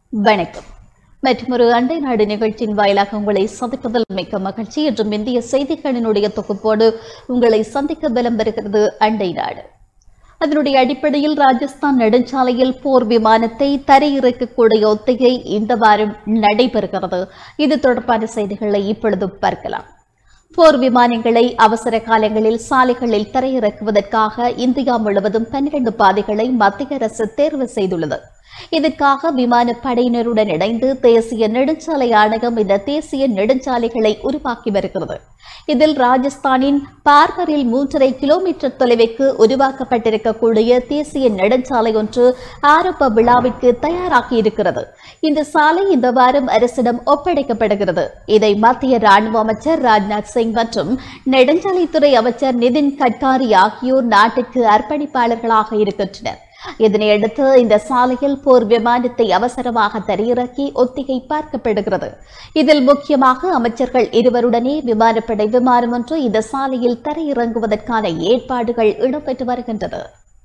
வணக்கம் மற்றொரு அண்டை நாடு நிகழ்ச்சியின் வாயிலாக உங்களை சந்திப்பதில் மிக்க மகிழ்ச்சி என்றும் இந்திய செய்திகளினுடைய தொகுப்போடு உங்களை சந்திக்க பலம் பெறுகிறது அண்டை நாடு அதனுடைய அடிப்படையில் ராஜஸ்தான் நெடுஞ்சாலையில் போர் விமானத்தை தரையிறக்கக்கூடிய ஒத்திகை இந்த வாரம் நடைபெறுகிறது இது தொடர்பான செய்திகளை இப்பொழுது பார்க்கலாம் போர் விமானங்களை அவசர காலங்களில் சாலைகளில் தரையிறக்குவதற்காக இந்தியா முழுவதும் பன்னிரண்டு பாதைகளை மத்திய அரசு தேர்வு செய்துள்ளது இதற்காக விமானப்படையினருடன் இணைந்து தேசிய நெடுஞ்சாலை ஆணையம் இந்த தேசிய நெடுஞ்சாலைகளை உருவாக்கி வருகிறது இதில் ராஜஸ்தானின் பார்கரில் மூன்றரை கிலோமீட்டர் தொலைவுக்கு உருவாக்கப்பட்டிருக்கக்கூடிய தேசிய நெடுஞ்சாலை ஒன்று ஆரம்ப விழாவிற்கு தயாராகி இருக்கிறது இந்த சாலை இந்த வாரம் அரசிடம் ஒப்படைக்கப்படுகிறது இதை மத்திய ராணுவ அமைச்சர் ராஜ்நாத் சிங் மற்றும் நெடுஞ்சாலைத்துறை அமைச்சர் நிதின் கட்காரி ஆகியோர் நாட்டுக்கு அர்ப்பணிப்பாளர்களாக இருக்கின்றனர் இதனையடுத்து இந்த சாலையில் போர் விமானத்தை அவசரமாக தரையிறக்கி ஒத்திகை பார்க்கப்படுகிறது இதில் முக்கியமாக அமைச்சர்கள் இருவருடனே விமானப்படை விமானம் ஒன்று இந்த சாலையில் தரையிறங்குவதற்கான ஏற்பாடுகள் இடம்பெற்று வருகின்றது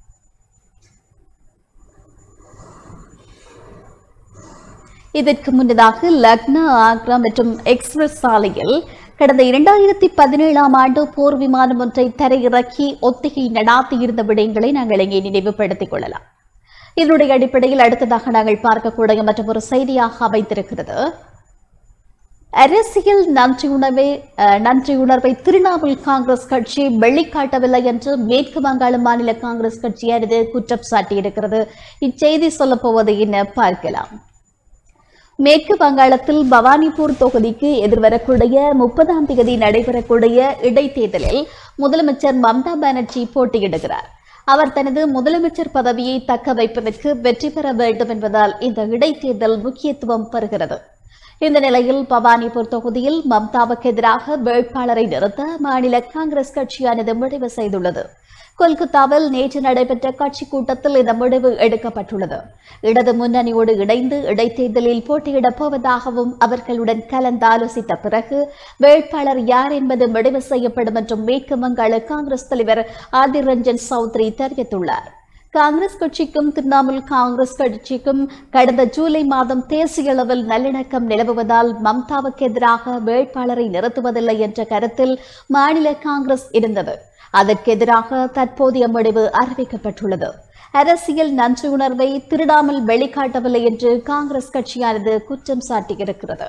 இதற்கு முன்னதாக லக்னோ ஆக்ரா மற்றும் எக்ஸ்பிரஸ் சாலையில் கடந்த இரண்டாயிரத்தி பதினேழாம் ஆண்டு போர் விமானம் ஒன்றை தரையிறக்கி ஒத்திகை நடாத்தியிருந்த விடயங்களை நாங்கள் இங்கே நினைவுபடுத்திக் கொள்ளலாம் இதனுடைய அடிப்படையில் அடுத்ததாக நாங்கள் பார்க்கக்கூடிய மற்றொரு செய்தியாக அமைந்திருக்கிறது அரசியல் நன்றியுணர்வை அஹ், நன்றியுணர்வை திரிணாமுல் காங்கிரஸ் கட்சி வெளிக்காட்டவில்லை என்று மேற்கு வங்காள மாநில காங்கிரஸ் கட்சியானது குற்றம் சாட்டியிருக்கிறது இச்செய்தி சொல்லப் போவது என்ன பார்க்கலாம் மேற்கு வங்காளத்தில் பவானிபூர் தொகுதிக்கு எதிர்வரக்கூடிய முப்பதாம் தேதி நடைபெறக்கூடிய இடைத்தேர்தலில் முதலமைச்சர் மம்தா பானர்ஜி போட்டியிடுகிறார் அவர் தனது முதலமைச்சர் பதவியை தக்க வைப்பதற்கு வெற்றி பெற வேண்டும் என்பதால் இந்த இடைத்தேர்தல் முக்கியத்துவம் பெறுகிறது இந்த நிலையில் பவானிபூர் தொகுதியில் மம்தாவுக்கு எதிராக வேட்பாளரை நிறுத்த மாநில காங்கிரஸ் கட்சியானது முடிவு செய்துள்ளது கொல்கத்தாவில் நேற்று நடைபெற்ற கட்சி கூட்டத்தில் இந்த முடிவு எடுக்கப்பட்டுள்ளது இடது முன்னணியோடு இணைந்து இடைத்தேர்தலில் போட்டியிடப் போவதாகவும் அவர்களுடன் கலந்தாலோசித்த பிறகு வேட்பாளர் யார் என்பது முடிவு செய்யப்படும் என்றும் மேற்கு வங்காள காங்கிரஸ் தலைவர் ஆதிர் ரஞ்சன் சௌத்ரி தெரிவித்துள்ளார் காங்கிரஸ் கட்சிக்கும் திரிணாமுல் காங்கிரஸ் கட்சிக்கும் கடந்த ஜூலை மாதம் தேசிய அளவில் நல்லிணக்கம் நிலவுவதால் மம்தாவுக்கு எதிராக வேட்பாளரை நிறுத்துவதில்லை என்ற கருத்தில் மாநில காங்கிரஸ் இருந்தது அதற்கு எதிராக தற்போதைய முடிவு அறிவிக்கப்பட்டுள்ளது அரசியல் நன்றியுணர்வை திருடாமல் வெளிக்காட்டவில்லை என்று காங்கிரஸ் கட்சியானது குற்றம் சாட்டியிருக்கிறது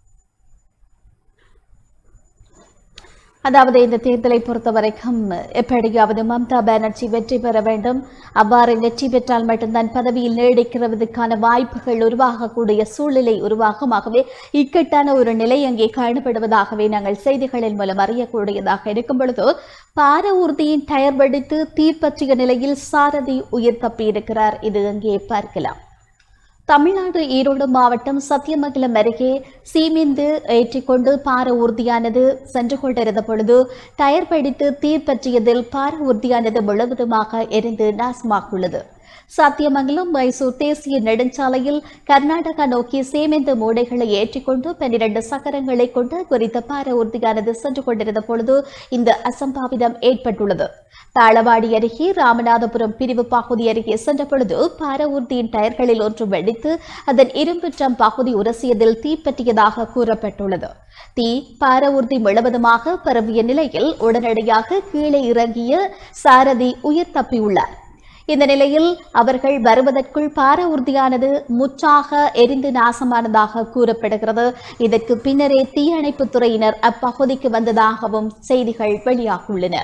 அதாவது இந்த தேர்தலை பொறுத்த வரைக்கும் எப்படியாவது மம்தா பானர்ஜி வெற்றி பெற வேண்டும் அவ்வாறு வெற்றி பெற்றால் மட்டும்தான் பதவியில் நீடிக்கிறதுக்கான வாய்ப்புகள் உருவாகக்கூடிய சூழ்நிலை உருவாகும் ஆகவே இக்கட்டான ஒரு நிலை அங்கே காணப்படுவதாகவே நாங்கள் செய்திகளின் மூலம் அறியக்கூடியதாக இருக்கும் பொழுது பார ஊர்தியின் டயர் வெடித்து தீப்பற்றிய நிலையில் சாரதி உயிர் தப்பியிருக்கிறார் இது அங்கே பார்க்கலாம் தமிழ்நாடு ஈரோடு மாவட்டம் சத்தியமங்கலம் அருகே சீமெந்து ஏற்றிக்கொண்டு பார ஊர்தியானது சென்று கொண்டிருந்த பொழுது டயர் வெடித்து தீப்பற்றியதில் பார ஊர்தியானது முழுவதுமாக எரிந்து நாசமாகியுள்ளது சத்தியமங்கலம் மைசூர் தேசிய நெடுஞ்சாலையில் கர்நாடகா நோக்கி சேமெந்து மூடைகளை ஏற்றிக்கொண்டு பன்னிரண்டு சக்கரங்களை கொண்டு குறித்த பார ஊர்தியானது சென்று கொண்டிருந்த பொழுது இந்த அசம்பாவிதம் ஏற்பட்டுள்ளது தாளவாடி அருகே ராமநாதபுரம் பிரிவு பகுதி அருகே சென்ற பொழுது பார ஊர்தியின் டயர்களில் ஒன்று வெடித்து அதன் இரும்பு ட்ரம் பகுதி உரசியதில் தீப்பற்றியதாக கூறப்பட்டுள்ளது தீ பார ஊர்தி முழுவதுமாக பரவிய நிலையில் உடனடியாக கீழே இறங்கிய சாரதி உயிர் தப்பியுள்ளார் இந்த நிலையில் அவர்கள் வருவதற்குள் பார ஊர்தியானது முற்றாக எரிந்து நாசமானதாக கூறப்படுகிறது இதற்கு பின்னரே தீயணைப்புத் துறையினர் அப்பகுதிக்கு வந்ததாகவும் செய்திகள் வெளியாகியுள்ளன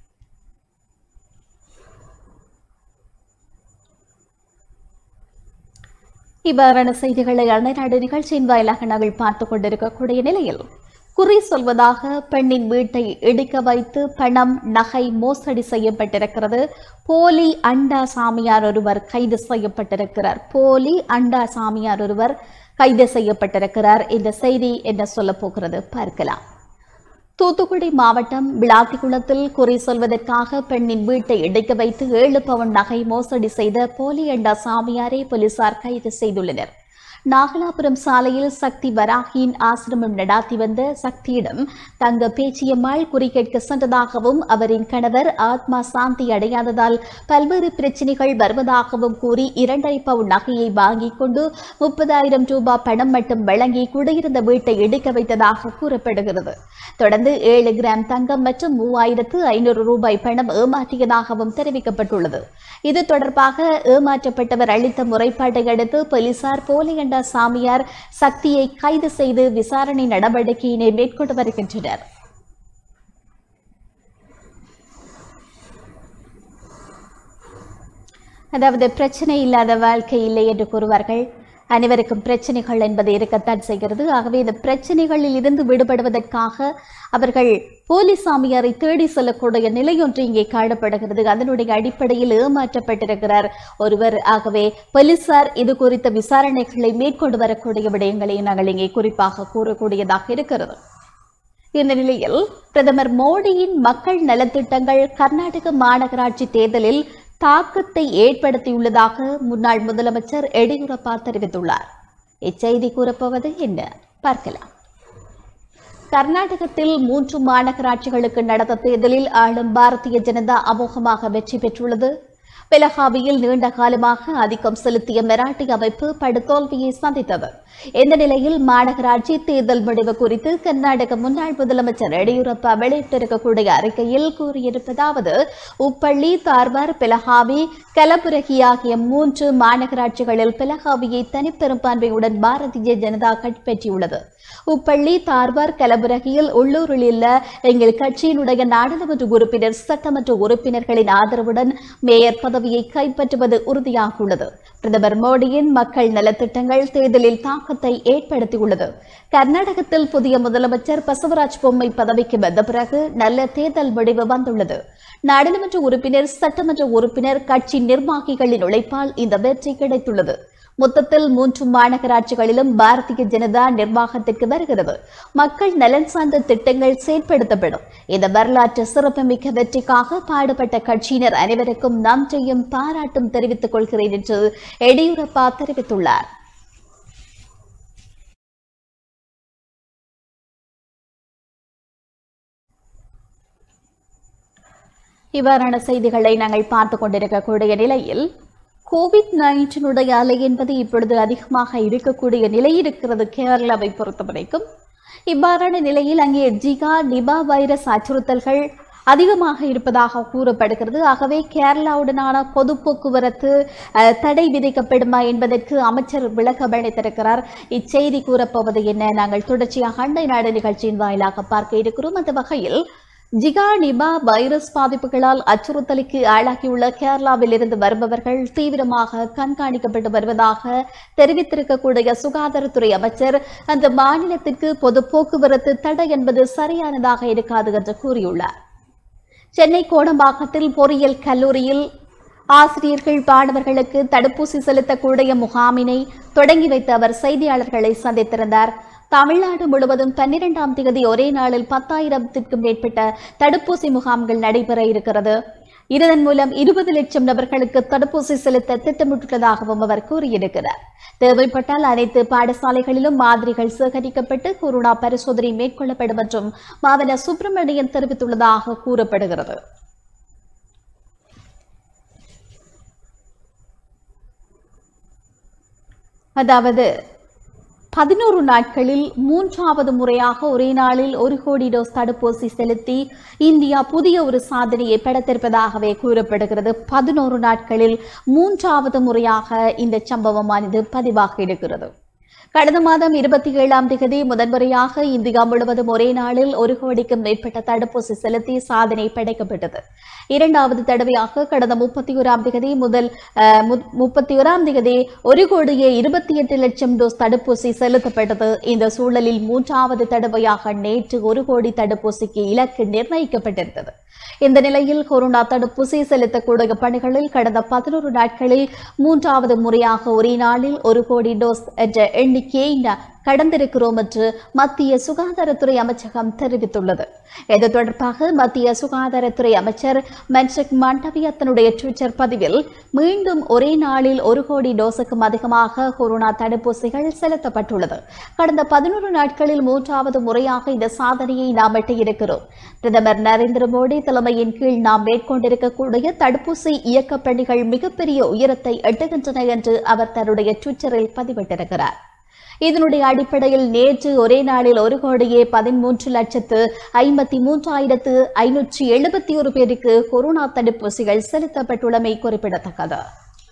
இவ்வாறான செய்திகளை அன்னைநாடு நிகழ்ச்சியின் வாயிலாக நாங்கள் பார்த்துக் கொண்டிருக்கக்கூடிய நிலையில் குறி சொல்வதாக பெண்ணின் வீட்டை இடிக்க வைத்து பணம் நகை மோசடி செய்யப்பட்டிருக்கிறது போலி அண்டா சாமியார் ஒருவர் கைது செய்யப்பட்டிருக்கிறார் போலி அண்டா சாமியார் ஒருவர் கைது செய்யப்பட்டிருக்கிறார் இந்த செய்தி என்ன சொல்ல போகிறது பார்க்கலாம் தூத்துக்குடி மாவட்டம் விளாத்திக்குளத்தில் குறி சொல்வதற்காக பெண்ணின் வீட்டை இடிக்க வைத்து ஏழு பவுன் நகை மோசடி செய்த போலி அண்டா சாமியாரை போலீசார் கைது செய்துள்ளனர் நாகலாபுரம் சாலையில் சக்தி வராகியின் ஆசிரமம் நடாத்தி வந்த சக்தியிடம் தங்க பேச்சியம்மாள் குறிக்கேட்க சென்றதாகவும் அவரின் கணவர் ஆத்மா சாந்தி அடையாததால் பல்வேறு பிரச்சனைகள் வருவதாகவும் கூறி இரண்டரை பவுன் நகையை வாங்கிக் கொண்டு முப்பதாயிரம் ரூபாய் பணம் மட்டும் வழங்கி குடியிருந்த வீட்டை இடிக்க வைத்ததாக கூறப்படுகிறது தொடர்ந்து ஏழு கிராம் தங்கம் மற்றும் மூவாயிரத்து ஐநூறு ரூபாய் பணம் ஏமாற்றியதாகவும் தெரிவிக்கப்பட்டுள்ளது இது தொடர்பாக ஏமாற்றப்பட்டவர் அளித்த முறைப்பாட்டை அடுத்து போலீசார் போலியண்டா சாமியார் சக்தியை கைது செய்து விசாரணை நடவடிக்கையினை மேற்கொண்டு வருகின்றனர் அதாவது பிரச்சனை இல்லாத வாழ்க்கை இல்லை என்று கூறுவார்கள் அனைவருக்கும் பிரச்சனைகள் என்பது இருக்கத்தான் செய்கிறது ஆகவே இந்த பிரச்சனைகளில் இருந்து விடுபடுவதற்காக அவர்கள் போலீஸ் சாமியாரை தேடி செல்லக்கூடிய நிலையொன்று இங்கே காணப்படுகிறது அதனுடைய அடிப்படையில் ஏமாற்றப்பட்டிருக்கிறார் ஒருவர் ஆகவே போலீசார் இது குறித்த விசாரணைகளை மேற்கொண்டு வரக்கூடிய விடயங்களை நாங்கள் இங்கே குறிப்பாக கூறக்கூடியதாக இருக்கிறது இந்த நிலையில் பிரதமர் மோடியின் மக்கள் நலத்திட்டங்கள் கர்நாடக மாநகராட்சி தேர்தலில் தாக்கத்தை ஏற்படுத்தியுள்ளதாக முன்னாள் முதலமைச்சர் எடியூரப்பா தெரிவித்துள்ளார் இச்செய்தி கூறப்போவது என்ன பார்க்கலாம் கர்நாடகத்தில் மூன்று மாநகராட்சிகளுக்கு நடந்த தேர்தலில் ஆளும் பாரதிய ஜனதா அமோகமாக வெற்றி பெற்றுள்ளது பெலகாவியில் நீண்ட காலமாக ஆதிக்கம் செலுத்திய மெராட்டி அமைப்பு படுதோல்வியை சந்தித்தது இந்த நிலையில் மாநகராட்சி தேர்தல் முடிவு குறித்து கர்நாடக முன்னாள் முதலமைச்சர் எடியூரப்பா வெளியிட்டிருக்கக்கூடிய அறிக்கையில் கூறியிருப்பதாவது உப்பள்ளி தார்வார் பெலகாவி கலபுரகி ஆகிய மூன்று மாநகராட்சிகளில் பெலகாவியை தனிப்பெரும்பான்மையுடன் பாரதிய ஜனதா கைப்பற்றியுள்ளது உப்பள்ளி தார்வார் கலபுரகியில் உள்ளூரில் உள்ள எங்கள் கட்சியினுடைய நாடாளுமன்ற உறுப்பினர் சட்டமன்ற உறுப்பினர்களின் ஆதரவுடன் மேயர் பதவியை கைப்பற்றுவது உறுதியாகியுள்ளது பிரதமர் மோடியின் மக்கள் நலத்திட்டங்கள் தேர்தலில் தாக்கத்தை ஏற்படுத்தியுள்ளது கர்நாடகத்தில் புதிய முதலமைச்சர் பசவராஜ் பொம்மை பதவிக்கு வந்த பிறகு நல்ல தேர்தல் முடிவு வந்துள்ளது நாடாளுமன்ற உறுப்பினர் சட்டமன்ற உறுப்பினர் கட்சி நிர்வாகிகளின் உழைப்பால் இந்த வெற்றி கிடைத்துள்ளது மொத்தத்தில் மூன்று மாநகராட்சிகளிலும் பாரதிய ஜனதா நிர்வாகத்திற்கு வருகிறது மக்கள் நலன் சார்ந்த திட்டங்கள் செயற்படுத்தப்படும் இந்த வரலாற்று சிறப்புமிக்க வெற்றிக்காக பாடுபட்ட கட்சியினர் அனைவருக்கும் நன்றியும் பாராட்டும் தெரிவித்துக் கொள்கிறேன் என்று எடியூரப்பா தெரிவித்துள்ளார் இவ்வாறான செய்திகளை நாங்கள் பார்த்து கொண்டிருக்கக்கூடிய நிலையில் கோவிட் நைன்டீனுடைய அலை என்பது இப்பொழுது அதிகமாக இருக்கக்கூடிய நிலை இருக்கிறது கேரளாவை பொறுத்தவரைக்கும் இவ்வாறான நிலையில் அங்கே ஜிகா நிபா வைரஸ் அச்சுறுத்தல்கள் அதிகமாக இருப்பதாக கூறப்படுகிறது ஆகவே கேரளாவுடனான பொது போக்குவரத்து அஹ், தடை விதிக்கப்படுமா என்பதற்கு அமைச்சர் விளக்கம் அளித்திருக்கிறார் இச்செய்தி கூறப்போவது என்ன நாங்கள் தொடர்ச்சியாக அண்டை நாடு நிகழ்ச்சியின் வாயிலாக பார்க்க இருக்கிறோம் அந்த வகையில் ஜிகா நிபா வைரஸ் பாதிப்புகளால் அச்சுறுத்தலுக்கு ஆளாகியுள்ள கேரளாவில் இருந்து வருபவர்கள் தீவிரமாக கண்காணிக்கப்பட்டு வருவதாக தெரிவித்திருக்கக்கூடிய சுகாதாரத்துறை அமைச்சர் அந்த மாநிலத்திற்கு பொது போக்குவரத்து தடை என்பது சரியானதாக இருக்காது என்று கூறியுள்ளார் சென்னை கோடம்பாக்கத்தில் பொறியியல் கல்லூரியில் ஆசிரியர்கள் மாணவர்களுக்கு தடுப்பூசி செலுத்தக்கூடிய முகாமினை தொடங்கி வைத்த அவர் செய்தியாளர்களை சந்தித்திருந்தார் தமிழ்நாடு முழுவதும் பன்னிரெண்டாம் தேதி ஒரே நாளில் பத்தாயிரத்திற்கும் மேற்பட்ட தடுப்பூசி முகாம்கள் நடைபெற இருக்கிறது இதன் மூலம் இருபது லட்சம் நபர்களுக்கு தடுப்பூசி செலுத்த திட்டமிட்டுள்ளதாகவும் அவர் கூறியிருக்கிறார் தேவைப்பட்டால் அனைத்து பாடசாலைகளிலும் மாதிரிகள் சேகரிக்கப்பட்டு கொரோனா பரிசோதனை மேற்கொள்ளப்படும் என்றும் மாவன சுப்பிரமணியன் தெரிவித்துள்ளதாக கூறப்படுகிறது அதாவது பதினோரு நாட்களில் மூன்றாவது முறையாக ஒரே நாளில் ஒரு கோடி டோஸ் தடுப்பூசி செலுத்தி இந்தியா புதிய ஒரு சாதனையை படைத்திருப்பதாகவே கூறப்படுகிறது பதினோரு நாட்களில் மூன்றாவது முறையாக இந்த சம்பவமானது பதிவாகி இருக்கிறது கடந்த மாதம் இருபத்தி ஏழாம் தேதி முதன்முறையாக இந்தியா முழுவதும் ஒரே நாளில் ஒரு கோடிக்கும் மேற்பட்ட தடுப்பூசி செலுத்தி சாதனை படைக்கப்பட்டது இரண்டாவது தடவையாக கடந்த முப்பத்தி ஓராம் தேதி முதல் அஹ், மு- முப்பத்தி ஓராம் தேதி ஒரு கோடியே இருபத்தி எட்டு லட்சம் டோஸ் தடுப்பூசி செலுத்தப்பட்டது இந்த சூழலில் மூன்றாவது தடவையாக நேற்று ஒரு கோடி தடுப்பூசிக்கு இலக்கு நிர்ணயிக்கப்பட்டிருந்தது இந்த நிலையில் கொரோனா தடுப்பூசி செலுத்தக்கூடிய பணிகளில் கடந்த பதினோரு நாட்களில் மூன்றாவது முறையாக ஒரே நாளில் ஒரு கோடி டோஸ் என்ற எண்ணிக்கையை ந- கடந்திருக்கிறோம் என்று மத்திய சுகாதாரத்துறை அமைச்சகம் தெரிவித்துள்ளது இது தொடர்பாக மத்திய சுகாதாரத்துறை அமைச்சர் மன்சுக் மாண்டவியா தன்னுடைய ட்விட்டர் பதிவில் மீண்டும் ஒரே நாளில் ஒரு கோடி டோஸுக்கும் அதிகமாக கொரோனா தடுப்பூசிகள் செலுத்தப்பட்டுள்ளது கடந்த பதினோரு நாட்களில் மூன்றாவது முறையாக இந்த சாதனையை நாம் எட்டியிருக்கிறோம் பிரதமர் நரேந்திர மோடி தலைமையின் கீழ் நாம் மேற்கொண்டிருக்கக்கூடிய தடுப்பூசி இயக்கப் பணிகள் மிகப்பெரிய உயரத்தை எட்டுகின்றன என்று அவர் தன்னுடைய ட்விட்டரில் பதிவிட்டிருக்கிறார் இதனுடைய அடிப்படையில் நேற்று ஒரே நாளில் ஒரு கோடியே பதிமூன்று லட்சத்து ஐம்பத்தி மூன்றாயிரத்து ஐநூற்றி எழுபத்தி ஒரு பேருக்கு கொரோனா தடுப்பூசிகள் செலுத்தப்பட்டுள்ளமை குறிப்பிடத்தக்கது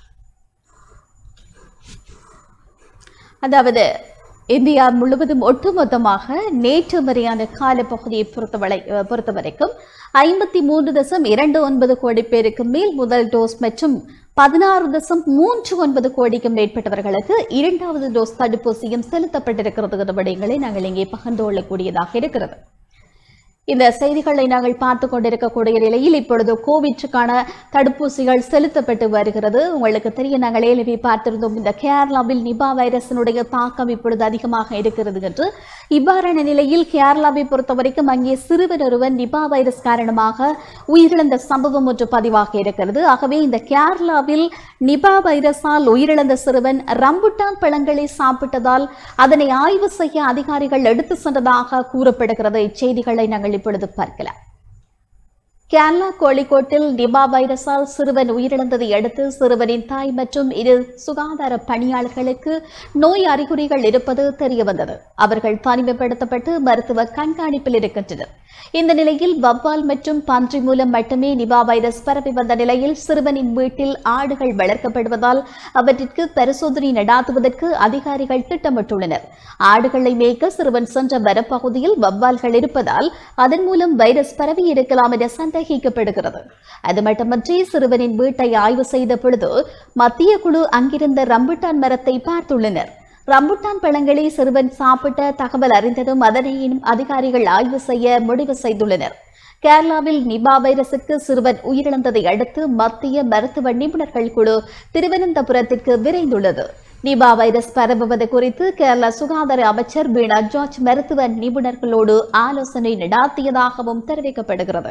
அதாவது இந்தியா முழுவதும் ஒட்டுமொத்தமாக நேற்று வரையான காலப்பகுதியை பொறுத்தவரை பொறுத்தவரைக்கும் ஐம்பத்தி மூன்று தசம் இரண்டு ஒன்பது கோடி பேருக்கு மேல் முதல் டோஸ் மற்றும் பதினாறு தசம் மூன்று ஒன்பது கோடிக்கும் மேற்பட்டவர்களுக்கு இரண்டாவது டோஸ் தடுப்பூசியும் செலுத்தப்பட்டிருக்கிறது என்ற விடயங்களை நாங்கள் இங்கே பகிர்ந்து கொள்ளக்கூடியதாக இருக்கிறது இந்த செய்திகளை நாங்கள் பார்த்து கொண்டிருக்கக்கூடிய நிலையில் இப்பொழுது கோவிட்டுக்கான தடுப்பூசிகள் செலுத்தப்பட்டு வருகிறது உங்களுக்கு தெரியும் நாங்கள் ஏற்கனவே பார்த்திருந்தோம் இந்த கேரளாவில் நிபா வைரஸினுடைய தாக்கம் இப்பொழுது அதிகமாக இருக்கிறது என்று இவ்வாறான நிலையில் கேரளாவை பொறுத்தவரைக்கும் அங்கே சிறுவன் ஒருவன் நிபா வைரஸ் காரணமாக உயிரிழந்த சம்பவம் ஒன்று பதிவாக இருக்கிறது ஆகவே இந்த கேரளாவில் நிபா வைரஸால் உயிரிழந்த சிறுவன் ரம்புட்டான் பழங்களை சாப்பிட்டதால் அதனை ஆய்வு செய்ய அதிகாரிகள் எடுத்து சென்றதாக கூறப்படுகிறது இச்செய்திகளை நாங்கள் இப்பொழுது பார்க்கலாம் கேரளா கோழிக்கோட்டில் நிபா வைரஸால் சிறுவன் உயிரிழந்ததை அடுத்து சிறுவனின் தாய் மற்றும் இரு சுகாதார பணியாளர்களுக்கு நோய் அறிகுறிகள் இருப்பது தெரியவந்தது அவர்கள் தனிமைப்படுத்தப்பட்டு மருத்துவ கண்காணிப்பில் இருக்கின்றனர் இந்த நிலையில் வவ்வால் மற்றும் பன்றி மூலம் மட்டுமே நிபா வைரஸ் பரவி வந்த நிலையில் சிறுவனின் வீட்டில் ஆடுகள் வளர்க்கப்படுவதால் அவற்றிற்கு பரிசோதனை நடாத்துவதற்கு அதிகாரிகள் திட்டமிட்டுள்ளனர் ஆடுகளை மேய்க்க சிறுவன் சென்ற மரப்பகுதியில் வவ்வால்கள் இருப்பதால் அதன் மூலம் வைரஸ் பரவி இருக்கலாம் என சந்தேகிக்கப்படுகிறது அது மட்டுமன்றி சிறுவனின் வீட்டை ஆய்வு செய்த பொழுது மத்திய குழு அங்கிருந்த ரம்புட்டான் மரத்தை பார்த்துள்ளனர் ரம்புட்டான் பழங்களை சிறுவன் சாப்பிட்ட தகவல் அறிந்ததும் அதனையும் அதிகாரிகள் ஆய்வு செய்ய முடிவு செய்துள்ளனர் கேரளாவில் நிபா வைரசுக்கு சிறுவன் உயிரிழந்ததை அடுத்து மத்திய மருத்துவ நிபுணர்கள் குழு திருவனந்தபுரத்திற்கு விரைந்துள்ளது நிபா வைரஸ் பரவுவது குறித்து கேரள சுகாதார அமைச்சர் பீனா ஜார்ஜ் மருத்துவ நிபுணர்களோடு ஆலோசனை நடாத்தியதாகவும் தெரிவிக்கப்படுகிறது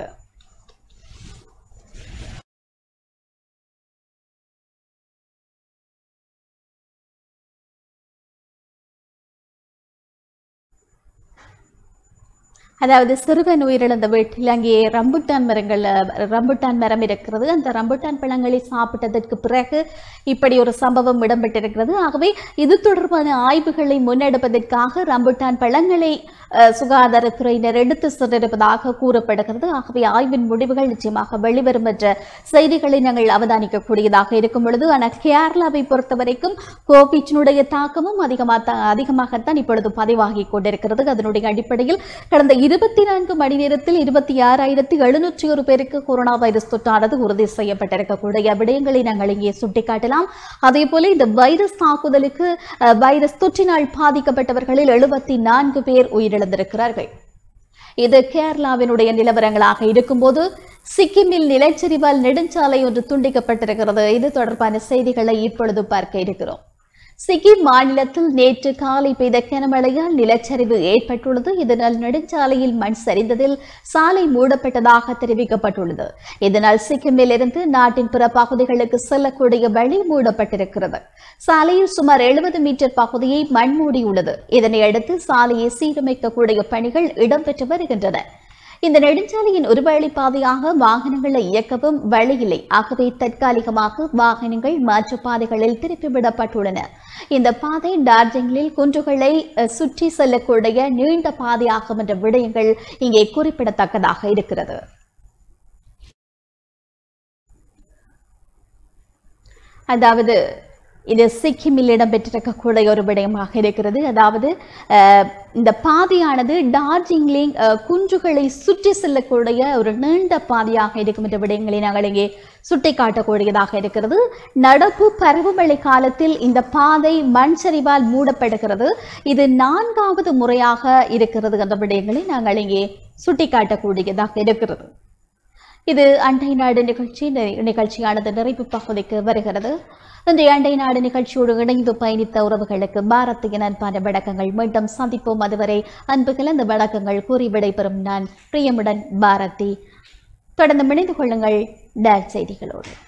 அதாவது சிறுவன் உயிரிழந்த வீட்டில் அங்கே ரம்புட்டான் மரங்கள் ரம்புட்டான் மரம் இருக்கிறது அந்த ரம்புட்டான் பழங்களை சாப்பிட்டதற்கு பிறகு இப்படி ஒரு சம்பவம் இடம்பெற்றிருக்கிறது ஆகவே இது தொடர்பான ஆய்வுகளை முன்னெடுப்பதற்காக ரம்புட்டான் பழங்களை அஹ், சுகாதாரத்துறையினர் எடுத்து சென்றிருப்பதாக கூறப்படுகிறது ஆகவே ஆய்வின் முடிவுகள் நிச்சயமாக வெளிவரும் என்ற செய்திகளை நாங்கள் அவதானிக்கக்கூடியதாக இருக்கும் பொழுது ஆனால் கேரளாவை பொறுத்தவரைக்கும் கோவிட்டினுடைய தாக்கமும் அதிகமாக அதிகமாகத்தான் இப்பொழுது பதிவாகி கொண்டிருக்கிறது அதனுடைய அடிப்படையில் கடந்த இருபத்தி நான்கு மணி நேரத்தில் இருபத்தி ஆறாயிரத்தி எழுநூற்றி ஒரு பேருக்கு கொரோனா வைரஸ் தொற்றானது உறுதி செய்யப்பட்டிருக்கக்கூடிய விடயங்களை நாங்கள் இங்கே சுட்டிக்காட்டலாம் அதே போல இந்த வைரஸ் தாக்குதலுக்கு அஹ், வைரஸ் தொற்றினால் பாதிக்கப்பட்டவர்களில் எழுபத்தி நான்கு பேர் உயிரிழந்திருக்கிறார்கள் இது கேரளாவினுடைய நிலவரங்களாக இருக்கும்போது சிக்கிமில் நிலச்சரிவால் நெடுஞ்சாலை ஒன்று துண்டிக்கப்பட்டிருக்கிறது இது தொடர்பான செய்திகளை இப்பொழுது பார்க்க இருக்கிறோம் சிக்கிம் மாநிலத்தில் நேற்று காலை பெய்த கனமழையால் நிலச்சரிவு ஏற்பட்டுள்ளது இதனால் நெடுஞ்சாலையில் மண் சரிந்ததில் சாலை மூடப்பட்டதாக தெரிவிக்கப்பட்டுள்ளது இதனால் சிக்கிமில் இருந்து நாட்டின் பிற பகுதிகளுக்கு செல்லக்கூடிய வழி மூடப்பட்டிருக்கிறது சாலையில் சுமார் எழுபது மீட்டர் பகுதியை மண் மூடியுள்ளது இதனை அடுத்து சாலையை சீரமைக்கக்கூடிய பணிகள் இடம்பெற்று வருகின்றன இந்த நெடுஞ்சாலையின் ஒரு வழி பாதையாக வாகனங்களை இயக்கவும் வழி இல்லை ஆகவே தற்காலிகமாக வாகனங்கள் மாற்றுப்பாதைகளில் திருப்பிவிடப்பட்டுள்ளன இந்த பாதை டார்ஜிலிங்கில் குன்றுகளை அஹ், சுற்றி செல்லக்கூடிய நீண்ட பாதையாகும் என்ற விடயங்கள் இங்கே குறிப்பிடத்தக்கதாக இருக்கிறது அதாவது இது சிக்கிமில் இடம்பெற்றிருக்கக்கூடிய ஒரு விடயமாக இருக்கிறது அதாவது அஹ், இந்த பாதையானது டார்ஜிலிங் அஹ், குன்றுகளை சுற்றி செல்லக்கூடிய ஒரு நீண்ட பாதையாக இருக்கும் என்ற விடயங்களை நாங்கள் இங்கே சுட்டிக்காட்டக்கூடியதாக இருக்கிறது நடப்பு பருவமழை காலத்தில் இந்த பாதை மண் சரிவால் மூடப்படுகிறது இது நான்காவது முறையாக இருக்கிறது என்ற விடயங்களை நாங்கள் இங்கே சுட்டிக்காட்டக்கூடியதாக இருக்கிறது இது அண்டை நாடு நிகழ்ச்சி நி- நிகழ்ச்சியானது நிறைவு பகுதிக்கு வருகிறது இன்றைய அண்டை நாடு நிகழ்ச்சியோடு இணைந்து பயணித்த உறவுகளுக்கு பாரதியின் அன்பான வணக்கங்கள் மீண்டும் சந்திப்போம் அதுவரை அன்பு கலந்த வணக்கங்கள் கூறி விடைபெறும் நான் பிரியமுடன் பாரதி தொடர்ந்து இணைந்து கொள்ளுங்கள் டேல் செய்திகளோடு